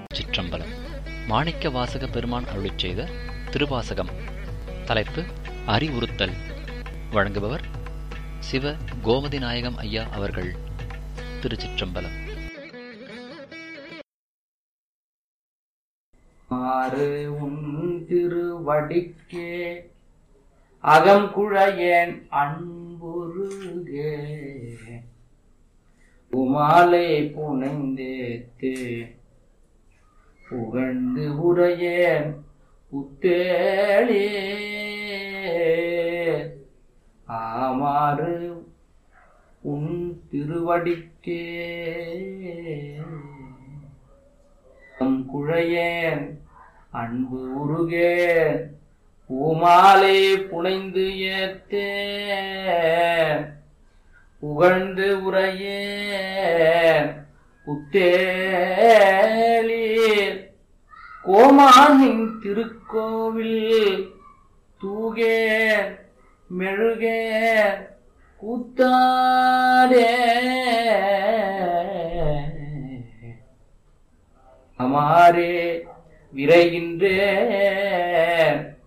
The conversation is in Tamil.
சிற்றம்பலம் மாணிக்க வாசக பெருமான் அருளிச் செய்த திருவாசகம் தலைப்பு அறிவுறுத்தல் வழங்குபவர் சிவ கோமதி நாயகம் ஐயா அவர்கள் திருச்சிற்றம்பலம் ஆறு உன் திருவடிக்கே அகங்குழையேன் அன்புருகே உமாலை புனைந்தேத்தே புகழ்ந்து உரையேன் புத்தேளே ஆமாறு உன் திருவடிக்கே அம் குழையேன் அன்பு உருகேன் பூமாலை புனைந்து ஏத்தேன் புகழ்ந்து உரையேன் புத்தேலீர் கோமானின் திருக்கோவில் தூகேன் மெழுகேன் கூத்தாடே அமாரே விரைகின்றேன்